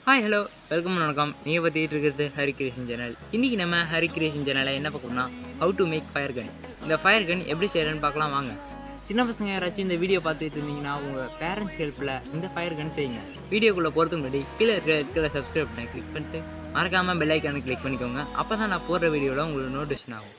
Hi hello welcome வணக்கம் நீங்கள் பார்த்துக்கிட்டு இருக்கிறது ஹரி கிரியேஷன் சேனல் இன்றைக்கி நம்ம ஹரி கிரியேஷன் சேனலில் என்ன பார்க்கணும்னா how to make fire gun இந்த ஃபயர் கன் எப்படி செய்கிறேன்னு பார்க்கலாம் வாங்க சின்ன பசங்க யாராச்சும் இந்த வீடியோ பார்த்துட்டு இருந்தீங்கன்னா உங்கள் பேரண்ட்ஸ் ஹெல்ப்பில் இந்த ஃபயர் கன் செய்யுங்க வீடியோக்குள்ளே போகிறதுக்கு முன்னாடி கீழே இருக்கிற இருக்கிற சப்ஸ்கிரைப் பண்ணி கிளிக் பண்ணிட்டு மறக்காமல் பெல் ஐக்கானை கிளிக் பண்ணிக்கோங்க அப்போ தான் நான் போடுற வீடியோவில் உங்களுக்கு நோட்டிஃபிகேஷன் ஆகும்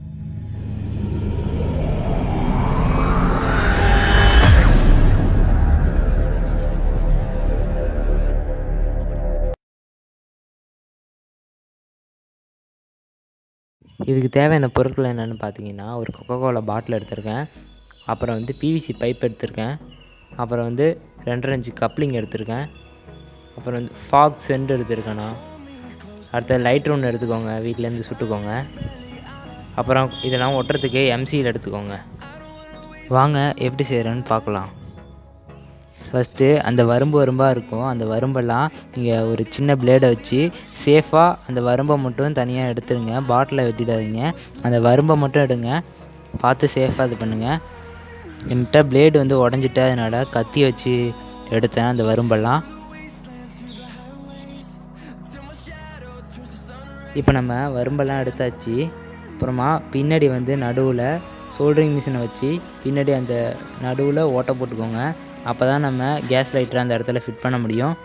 இதுக்கு தேவையான பொருட்கள் என்னென்னு பார்த்தீங்கன்னா ஒரு கொக்கோ கோலா பாட்டில் எடுத்திருக்கேன் அப்புறம் வந்து பிவிசி பைப் எடுத்திருக்கேன் அப்புறம் வந்து ரெண்டரை இன்ச்சு கப்ளிங் எடுத்திருக்கேன் அப்புறம் வந்து ஃபாக் சென்ட் எடுத்திருக்கேண்ணா அடுத்த லைட் ஒன்று எடுத்துக்கோங்க வீட்டிலேருந்து சுட்டுக்கோங்க அப்புறம் இதெல்லாம் ஒட்டுறதுக்கு எம்சியில் எடுத்துக்கோங்க வாங்க எப்படி செய்கிறேன்னு பார்க்கலாம் ஃபஸ்ட்டு அந்த வரும்பு வரும்பாக இருக்கும் அந்த வரும்பெல்லாம் நீங்கள் ஒரு சின்ன பிளேடை வச்சு சேஃபாக அந்த வரும்பை மட்டும் தனியாக எடுத்துருங்க பாட்டிலை வெட்டிடாதீங்க அந்த வரும்பை மட்டும் எடுங்க பார்த்து சேஃபாக இது பண்ணுங்கள் என்கிட்ட பிளேடு வந்து உடஞ்சிட்டு அதனால் கத்தி வச்சு எடுத்தேன் அந்த வரும்பெல்லாம் இப்போ நம்ம வரும்பெல்லாம் எடுத்தாச்சு அப்புறமா பின்னாடி வந்து நடுவில் சோல்டரிங் மிஷினை வச்சு பின்னாடி அந்த நடுவில் ஓட்டை போட்டுக்கோங்க அப்போ தான் நம்ம கேஸ் லைட்டர் அந்த இடத்துல ஃபிட் பண்ண முடியும்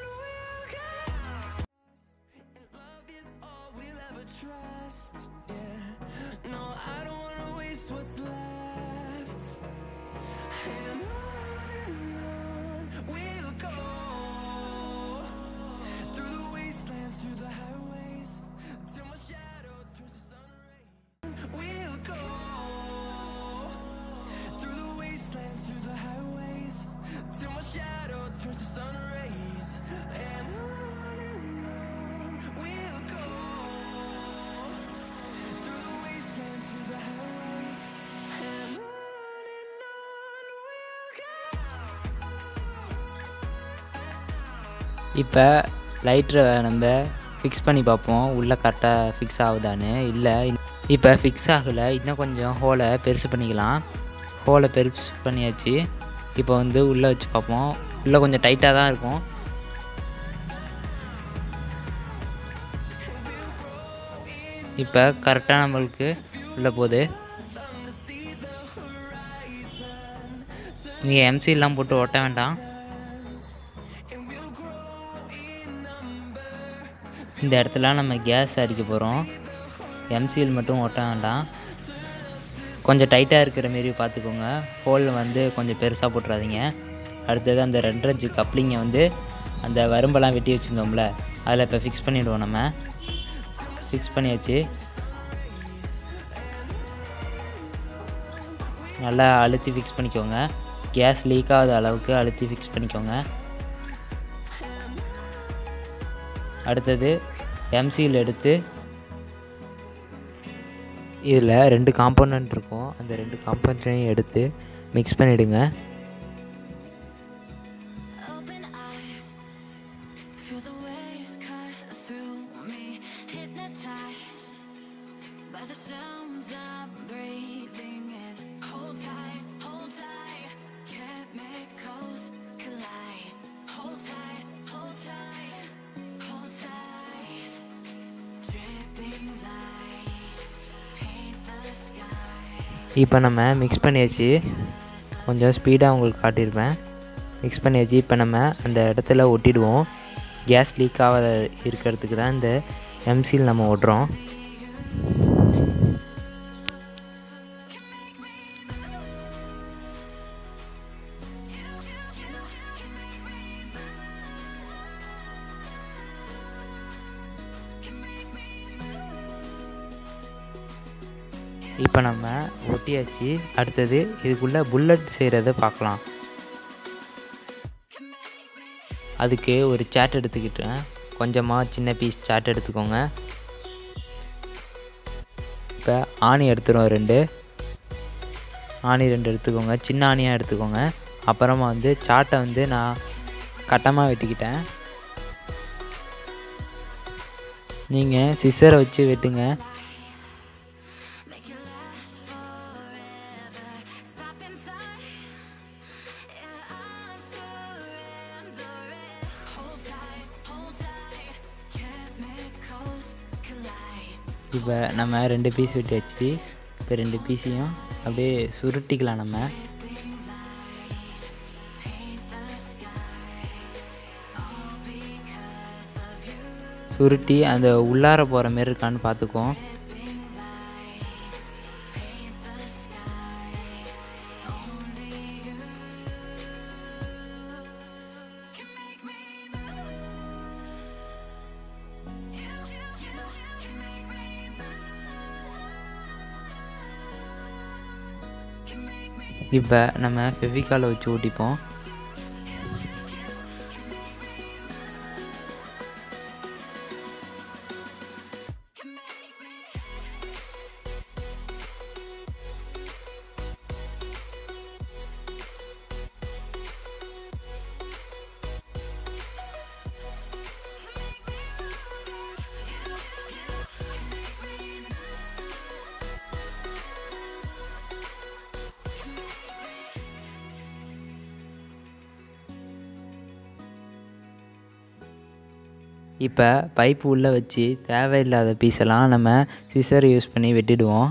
இப்போ லைட்டரை நம்ம ஃபிக்ஸ் பண்ணி பார்ப்போம் உள்ளே கரெக்டாக ஃபிக்ஸ் ஆகுதான்னு இல்லை இப்போ ஃபிக்ஸ் ஆகலை இன்னும் கொஞ்சம் ஹோலை பெருசு பண்ணிக்கலாம் ஹோலை பெருசு பண்ணியாச்சு இப்போ வந்து உள்ளே வச்சு பார்ப்போம் உள்ளே கொஞ்சம் டைட்டாக தான் இருக்கும் இப்போ கரெக்டாக நம்மளுக்கு உள்ளே போகுது நீங்கள் எம்சிலாம் போட்டு ஒட்ட வேண்டாம் இந்த இடத்துல நம்ம கேஸ் அடிக்க போகிறோம் எம்சிஎல் மட்டும் ஒட்ட வேண்டாம் கொஞ்சம் டைட்டாக இருக்கிற மாரி பார்த்துக்கோங்க ஹோல் வந்து கொஞ்சம் பெருசாக போட்டுறாதீங்க அடுத்தது அந்த ரெண்டரஞ்சு கப்ளிங்கை வந்து அந்த வரும்பெல்லாம் வெட்டி வச்சுருந்தோம்ல அதில் இப்போ ஃபிக்ஸ் பண்ணிவிடுவோம் நம்ம ஃபிக்ஸ் பண்ணியாச்சு நல்லா அழுத்தி ஃபிக்ஸ் பண்ணிக்கோங்க கேஸ் லீக் ஆகாத அளவுக்கு அழுத்தி ஃபிக்ஸ் பண்ணிக்கோங்க அடுத்தது எம்சியில் எடுத்து இதில் ரெண்டு காம்போனண்ட் இருக்கும் அந்த ரெண்டு காம்போனண்ட்டையும் எடுத்து மிக்ஸ் பண்ணிவிடுங்க Open eye, feel the waves cut through me, hypnotized by the sounds I'm breathing in. Hold tight, hold tight, chemicals collide. Hold tight, hold tight, hold tight. Dripping lights paint the sky. இப்போ நம்ம mix பண்ணியாச்சு கொஞ்சம் ஸ்பீடாக உங்களுக்கு காட்டியிருப்பேன் mix பண்ணியாச்சு இப்போ நம்ம அந்த இடத்துல ஒட்டிடுவோம் கேஸ் லீக் ஆகாத இருக்கிறதுக்கு தான் இந்த எம்சியில் நம்ம ஒட்டுறோம் இப்போ நம்ம ஒட்டியாச்சு அடுத்தது இதுக்குள்ளே புல்லட் செய்கிறத பார்க்கலாம் அதுக்கு ஒரு சாட் எடுத்துக்கிட்டேன் கொஞ்சமாக சின்ன பீஸ் சாட் எடுத்துக்கோங்க இப்போ ஆணி எடுத்துரும் ரெண்டு ஆணி ரெண்டு எடுத்துக்கோங்க சின்ன ஆணியாக எடுத்துக்கோங்க அப்புறமா வந்து சாட்டை வந்து நான் கட்டமாக வெட்டிக்கிட்டேன் நீங்கள் சிசரை வச்சு வெட்டுங்க Make it last forever. Stop in time. Yeah, I'm surrendering. Hold tight, hold இப்போ நம்ம ரெண்டு பீஸ் விட்டு வச்சு இப்போ ரெண்டு பீஸையும் அப்படியே சுருட்டிக்கலாம் நம்ம சுருட்டி அந்த உள்ளார போகிற மாரி இருக்கான்னு பார்த்துக்குவோம் இப்போ நம்ம ஃபெவிகாலை வச்சு ஓட்டிப்போம் இப்போ பைப்பு உள்ளே வச்சு தேவையில்லாத பீஸெல்லாம் நம்ம சிசர் யூஸ் பண்ணி வெட்டிடுவோம்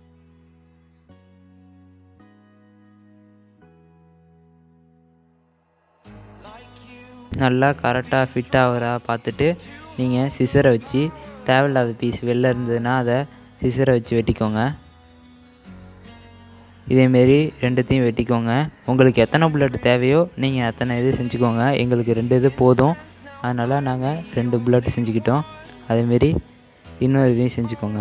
நல்லா கரெக்டாக ஃபிட் ஆகிறா பார்த்துட்டு நீங்கள் சிசரை வச்சு தேவையில்லாத பீஸ் வெளில இருந்ததுன்னா அதை சிசரை வச்சு வெட்டிக்கோங்க இதேமாரி ரெண்டுத்தையும் வெட்டிக்கோங்க உங்களுக்கு எத்தனை புல்லட் தேவையோ நீங்கள் அத்தனை இது செஞ்சுக்கோங்க எங்களுக்கு ரெண்டு இது போதும் அதனால் நாங்கள் ரெண்டு புல்லட் செஞ்சுக்கிட்டோம் அதேமாரி இன்னொரு இதையும் செஞ்சுக்கோங்க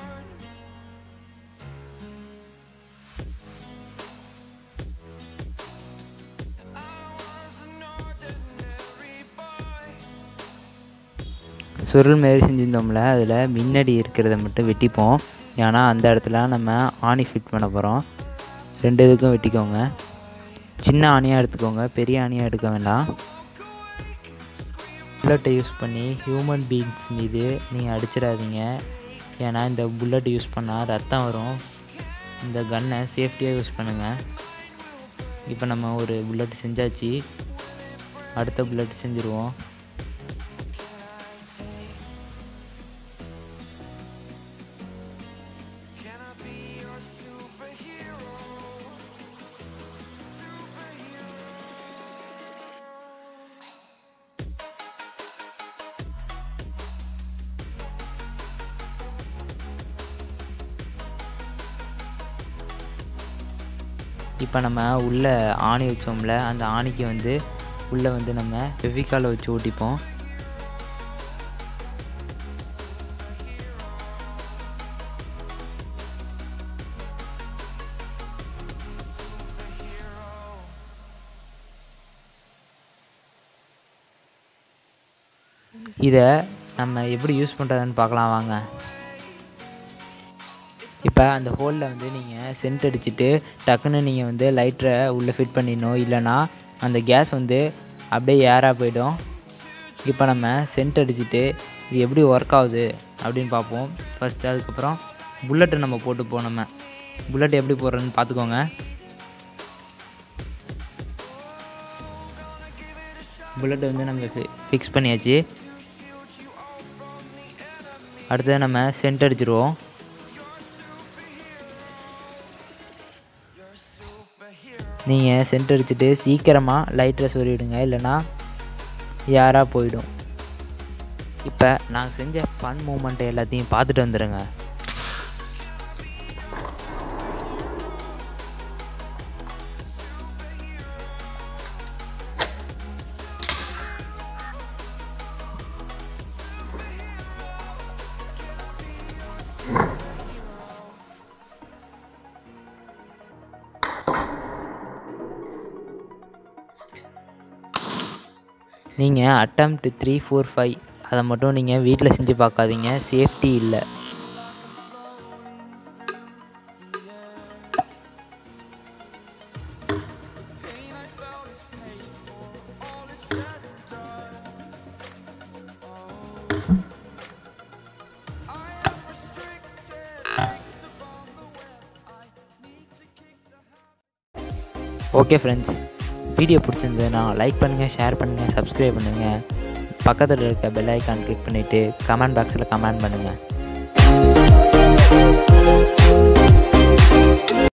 சுருள் மாரி செஞ்சுருந்தோம்ல அதில் முன்னாடி இருக்கிறத மட்டும் வெட்டிப்போம் ஏன்னா அந்த இடத்துல நம்ம ஆணி ஃபிட் பண்ண போகிறோம் ரெண்டு இதுக்கும் வெட்டிக்கோங்க சின்ன ஆணியாக எடுத்துக்கோங்க பெரிய ஆணியாக எடுக்க வேண்டாம் புல்லட்டை யூஸ் பண்ணி ஹியூமன் பீயிங்ஸ் மீது நீங்கள் அடிச்சிடாதீங்க ஏன்னா இந்த புல்லட் யூஸ் பண்ணால் ரத்தம் வரும் இந்த கன்னை சேஃப்டியாக யூஸ் பண்ணுங்கள் இப்போ நம்ம ஒரு புல்லட் செஞ்சாச்சு அடுத்த புல்லட் செஞ்சுருவோம் இப்போ நம்ம உள்ளே ஆணி வச்சோம்ல அந்த ஆணிக்கு வந்து உள்ளே வந்து நம்ம ஃபெவிகாலை வச்சு ஓட்டிப்போம் இதை நம்ம எப்படி யூஸ் பண்ணுறதுன்னு பார்க்கலாம் வாங்க இப்போ அந்த ஹோலில் வந்து நீங்கள் சென்ட் அடிச்சுட்டு டக்குன்னு நீங்கள் வந்து லைட்டரை உள்ளே ஃபிட் பண்ணிடணும் இல்லைன்னா அந்த கேஸ் வந்து அப்படியே ஏராக போயிடும் இப்போ நம்ம சென்ட் அடிச்சுட்டு இது எப்படி ஒர்க் ஆகுது அப்படின்னு பார்ப்போம் ஃபஸ்ட்டு அதுக்கப்புறம் புல்லட்டை நம்ம போட்டுப்போம் நம்ம புல்லட் எப்படி போடுறதுன்னு பார்த்துக்கோங்க புல்லட் வந்து நம்ம ஃபிக்ஸ் பண்ணியாச்சு அடுத்தது நம்ம சென்ட் அடிச்சிருவோம் நீங்கள் சென்ட் அடிச்சுட்டு சீக்கிரமாக லைட்டரை சொருவிடுங்க இல்லைன்னா யாராக போயிடும் இப்போ நாங்கள் செஞ்ச ஃபன் மூமெண்ட்டை எல்லாத்தையும் பார்த்துட்டு வந்துடுங்க நீங்கள் அட்டம்ப்ட் த்ரீ ஃபோர் ஃபைவ் அதை மட்டும் நீங்கள் வீட்டில் செஞ்சு பார்க்காதீங்க சேஃப்டி இல்லை ஓகே ஃப்ரெண்ட்ஸ் வீடியோ பிடிச்சிருந்ததுன்னா லைக் பண்ணுங்கள் ஷேர் பண்ணுங்கள் சப்ஸ்கிரைப் பண்ணுங்கள் பக்கத்தில் இருக்க பெல் ஐக்கான் கிளிக் பண்ணிவிட்டு கமெண்ட் பாக்ஸில் கமெண்ட் பண்ணுங்கள் forever.